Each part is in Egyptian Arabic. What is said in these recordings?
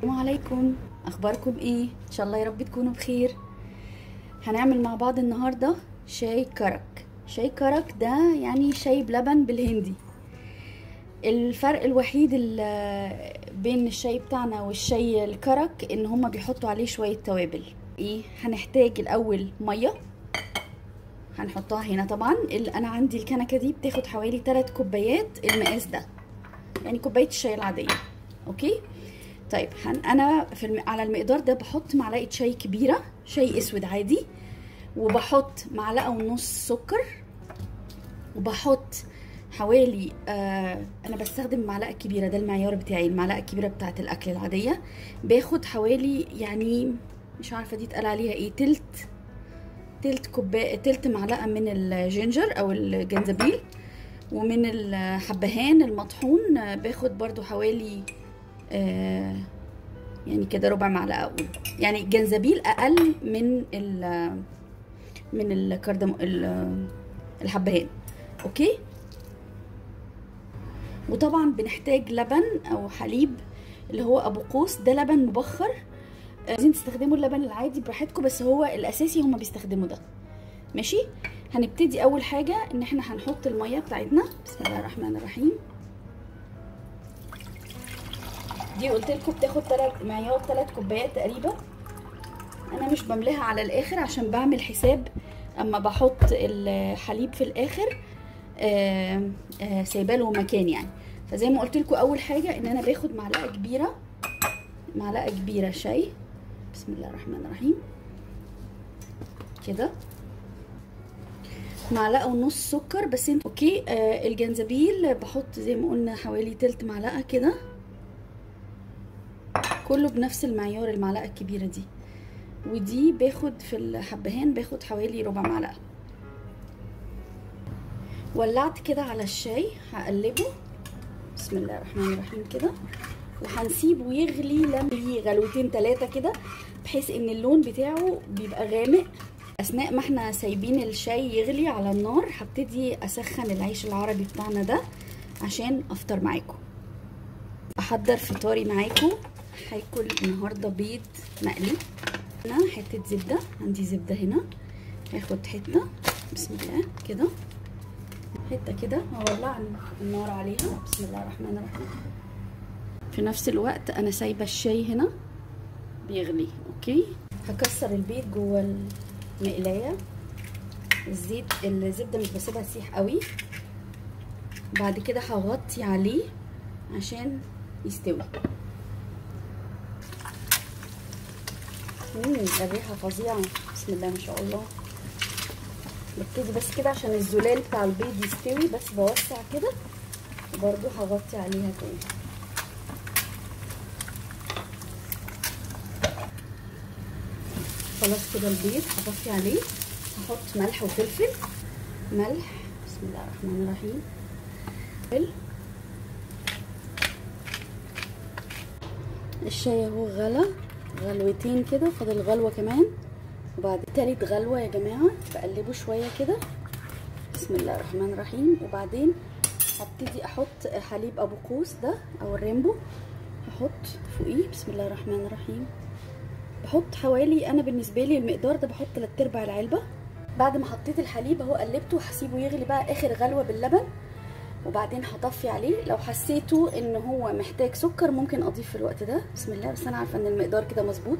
السلام عليكم اخباركم ايه ان شاء الله يا رب تكونوا بخير هنعمل مع بعض النهارده شاي كرك شاي كرك ده يعني شاي بلبن بالهندي الفرق الوحيد ال- بين الشاي بتاعنا والشاي الكرك ان هما بيحطوا عليه شويه توابل ايه هنحتاج الاول ميه هنحطها هنا طبعا ال- انا عندي الكنكه دي بتاخد حوالي 3 كوبايات المقاس ده يعني كوبايه الشاي العاديه اوكي طيب هن انا في الم... على المقدار ده بحط معلقه شاي كبيره شاي اسود عادي وبحط معلقه ونص سكر وبحط حوالي آه انا بستخدم معلقه كبيره ده المعيار بتاعي المعلقه الكبيره بتاعه الاكل العاديه باخد حوالي يعني مش عارفه دي اتقال عليها ايه تلت تلت كوبايه تلت معلقه من الجينجر او الجنزبيل ومن الحبهان المطحون آه، باخد برضو حوالي آه يعني كده ربع معلقه اقول يعني الجنزبيل اقل من ال من الكردم ال- الحبهان اوكي وطبعا بنحتاج لبن او حليب اللي هو ابو قوس ده لبن مبخر آه، عايزين تستخدموا اللبن العادي براحتكم بس هو الاساسي هما بيستخدموا ده ماشي هنبتدي اول حاجه ان احنا هنحط الميه بتاعتنا بسم الله الرحمن الرحيم دي قلت لكم بتاخد تلات معيار تلات كوبايات تقريبا انا مش بملاها على الاخر عشان بعمل حساب اما بحط الحليب في الاخر آه آه سايباله مكان يعني فزي ما قلت لكم اول حاجه ان انا باخد معلقه كبيره معلقه كبيره شاي بسم الله الرحمن الرحيم كده معلقه ونص سكر بس انت اوكي آه الجنزبيل بحط زي ما قلنا حوالي تلت معلقه كده كله بنفس المعيار المعلقه الكبيره دي ودي باخد في الحبهان باخد حوالي ربع معلقه ولعت كده على الشاي هقلبه بسم الله الرحمن الرحيم كده وهنسيبه يغلي لما غلوتين ثلاثه كده بحيث ان اللون بتاعه بيبقى غامق اثناء ما احنا سايبين الشاي يغلي على النار هبتدي اسخن العيش العربي بتاعنا ده عشان افطر معاكم احضر فطاري معاكم هاكل النهارده بيض مقلي هنا حته زبده عندي زبده هنا هاخد حته بسم الله كده حته كده هولع النار عليها بسم الله الرحمن الرحيم في نفس الوقت انا سايبه الشاي هنا بيغلي اوكي هكسر البيض جوه المقلايه الزيت الزبده مش بسيبها تسيح قوي بعد كده هغطي عليه عشان يستوي مم الريحه فظيعه بسم الله ما شاء الله ببتدي بس كده عشان الزلال بتاع البيض يستوي بس بوسع كده وبرده هغطي عليها تاني خلاص كده البيض هطفي عليه هحط ملح وفلفل ملح بسم الله الرحمن الرحيم فلفل الشاي اهو غلى غلوتين كده فاضل غلوه كمان وبعد تالت غلوه يا جماعه بقلبه شويه كده بسم الله الرحمن الرحيم وبعدين هبتدي احط حليب ابو قوس ده او الريمبو هحط فوقيه بسم الله الرحمن الرحيم بحط حوالي انا بالنسبه لي المقدار ده بحط تلات ارباع العلبه بعد ما حطيت الحليب اهو قلبته هسيبه يغلي بقى اخر غلوه باللبن وبعدين هطفي عليه لو حسيتوا ان هو محتاج سكر ممكن اضيف في الوقت ده بسم الله بس انا عارفه ان المقدار كده مظبوط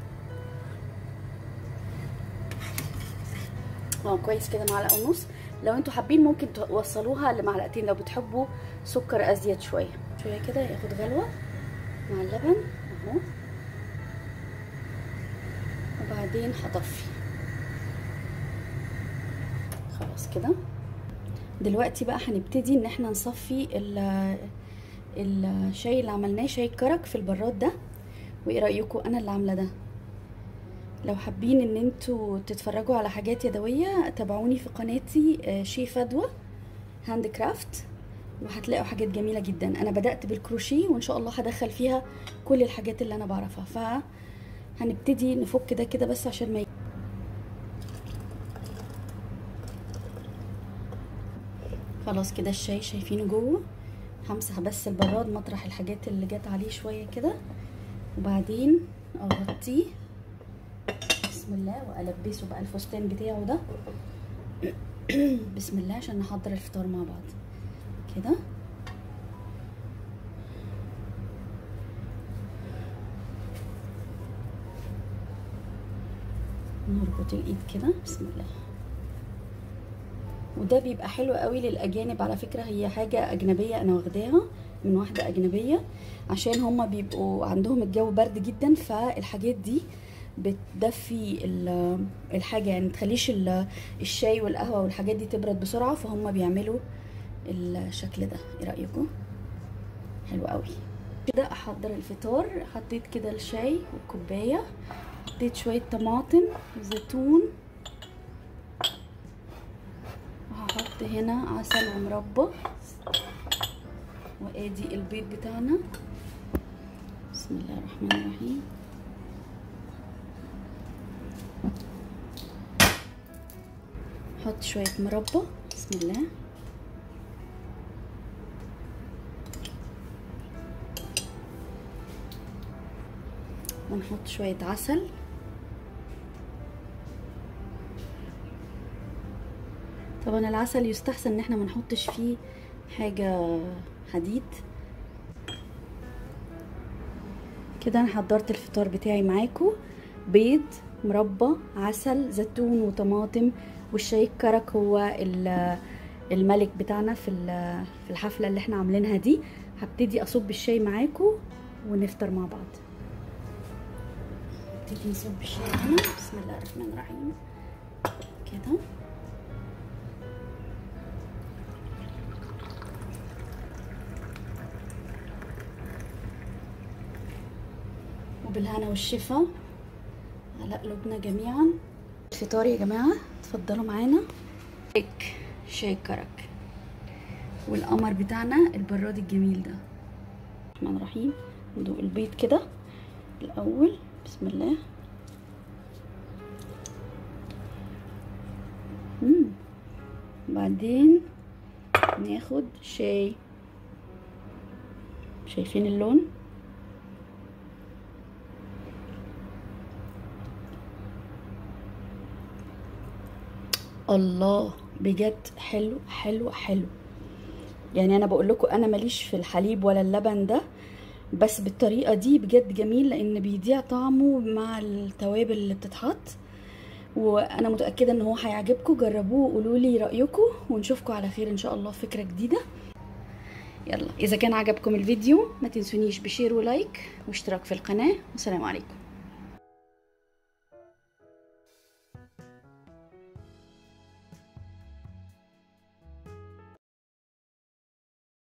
اه كويس كده معلقه ونص لو انتوا حابين ممكن توصلوها لمعلقتين لو بتحبوا سكر ازيد شويه شويه كده ياخد غلوه مع اللبن اهو وبعدين هطفي خلاص كده دلوقتي بقى هنبتدي ان احنا نصفي الشاي اللي عملناه شاي الكرك في البراد ده وايه رايكم انا اللي عامله ده لو حابين ان انتوا تتفرجوا على حاجات يدويه تابعوني في قناتي شي فدوى هاند كرافت وهتلاقوا حاجات جميله جدا انا بدات بالكروشيه وان شاء الله هدخل فيها كل الحاجات اللي انا بعرفها فهنبتدي نفك ده كده بس عشان ما خلاص كده الشاي شايفينه جوه همسح بس البراد مطرح الحاجات اللي جت عليه شويه كده وبعدين اغطيه بسم الله والبسه بقى الفستان بتاعه ده بسم الله عشان نحضر الفطار مع بعض كده نربط الايد كده بسم الله وده بيبقى حلو قوي للاجانب على فكره هي حاجه اجنبيه انا واخداها من واحده اجنبيه عشان هما بيبقوا عندهم الجو برد جدا فالحاجات دي بتدفي الحاجه يعني تخليش الشاي والقهوه والحاجات دي تبرد بسرعه فهم بيعملوا الشكل ده ايه رايكم حلو قوي كده احضر الفطار حطيت كده الشاي والكوبايه حطيت شويه طماطم وزيتون وهحط هنا عسل ومربى وادي البيض بتاعنا بسم الله الرحمن الرحيم نحط شوية مربى بسم الله ونحط شوية عسل طبعا العسل يستحسن ان احنا ما نحطش فيه حاجة حديد كده انا حضرت الفطار بتاعي معاكم بيض مربى عسل زيتون وطماطم والشاي الكرك هو الملك بتاعنا في في الحفله اللي احنا عاملينها دي هبتدي اصب الشاي معاكم ونفطر مع بعض نبتدي نصب الشاي هنا بسم الله الرحمن الرحيم كده وبالهنا والشفا على قلوبنا جميعا الفطار يا جماعه اتفضلوا معانا شيك شاي كرك والقمر بتاعنا البراد الجميل ده الرحمن الرحيم ندوق البيض كده الاول بسم الله مم. بعدين ناخد شاي شايفين اللون الله بجد حلو حلو حلو يعني انا بقول لكم انا ماليش في الحليب ولا اللبن ده بس بالطريقه دي بجد جميل لان بيضيع طعمه مع التوابل اللي بتتحط وانا متاكده ان هو هيعجبكم جربوه وقولوا لي رايكم ونشوفكم على خير ان شاء الله في فكره جديده يلا اذا كان عجبكم الفيديو ما تنسونيش بشير ولايك واشتراك في القناه والسلام عليكم